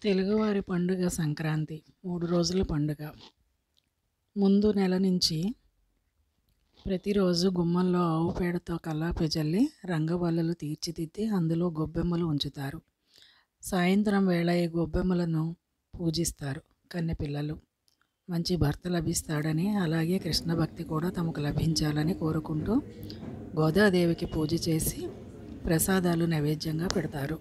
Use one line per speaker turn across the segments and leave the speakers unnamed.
తెలుగువారి పండుగ సంక్రాంతి మూడు రోజుల పండుగ ముందు నెల నుంచి ప్రతిరోజు గుమ్మంలో ఆవు పేడతో కల్లాపి చల్లి రంగవల్లులు తీర్చిదిద్ది అందులో గొబ్బెమ్మలు ఉంచుతారు సాయంత్రం వేళ ఈ గొబ్బెమ్మలను పూజిస్తారు కన్నెపిల్లలు మంచి భర్త లభిస్తాడని అలాగే కృష్ణ భక్తి కూడా తమకు లభించాలని కోరుకుంటూ గోదాదేవికి పూజ చేసి ప్రసాదాలు నైవేద్యంగా పెడతారు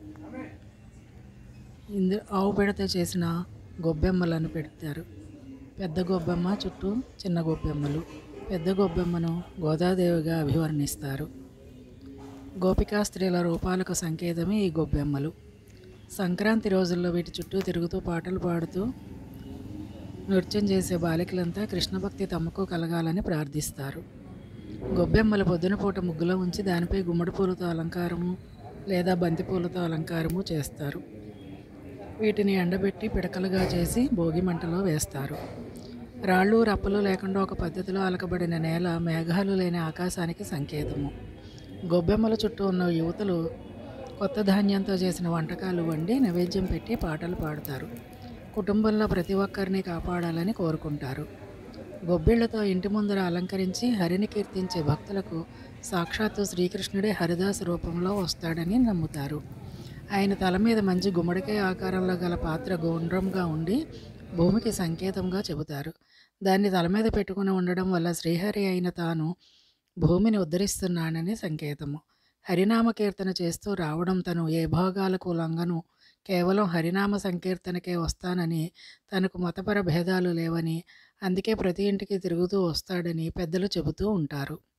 ఇందు ఆవు పెడత చేసిన గొబ్బెమ్మలను పెడతారు పెద్ద గొబ్బెమ్మ చుట్టూ చిన్న గొబ్బెమ్మలు పెద్ద గొబ్బెమ్మను గోదాదేవిగా అభివర్ణిస్తారు గోపికా స్త్రీల రూపాలకు సంకేతమే ఈ గొబ్బెమ్మలు సంక్రాంతి రోజుల్లో వీటి చుట్టూ తిరుగుతూ పాటలు పాడుతూ నృత్యం చేసే బాలికలంతా కృష్ణ భక్తి తమకు కలగాలని ప్రార్థిస్తారు గొబ్బెమ్మలు పొద్దున పూట ముగ్గులో ఉంచి దానిపై గుమ్మడి పూలతో అలంకారము లేదా బంతి పూలతో అలంకారము చేస్తారు వీటిని ఎండబెట్టి పిడకలుగా చేసి భోగి మంటలో వేస్తారు రాళ్ళు రప్పలు లేకుండా ఒక పద్ధతిలో అలకబడిన నేల మేఘాలు లేని ఆకాశానికి సంకేతము గొబ్బెమ్మల చుట్టూ ఉన్న యువతలు కొత్త ధాన్యంతో చేసిన వంటకాలు వండి నైవేద్యం పెట్టి పాటలు పాడుతారు కుటుంబంలో ప్రతి ఒక్కరిని కాపాడాలని కోరుకుంటారు గొబ్బిళ్లతో ఇంటి ముందర అలంకరించి హరిని కీర్తించే భక్తులకు సాక్షాత్తు శ్రీకృష్ణుడే హరిదాస్ రూపంలో వస్తాడని నమ్ముతారు ఆయన తల మీద మంచి గుమ్మడికాయ ఆకారంలో గల పాత్ర గుండ్రంగా ఉండి భూమికి సంకేతంగా చెబుతారు దాన్ని తల మీద పెట్టుకుని ఉండడం వల్ల శ్రీహరి అయిన తాను భూమిని ఉద్ధరిస్తున్నానని సంకేతము హరినామ కీర్తన చేస్తూ రావడం తను ఏ భోగాలకు లంగను కేవలం హరినామ సంకీర్తనకే వస్తానని తనకు మతపర భేదాలు లేవని అందుకే ప్రతి ఇంటికి తిరుగుతూ వస్తాడని పెద్దలు చెబుతూ ఉంటారు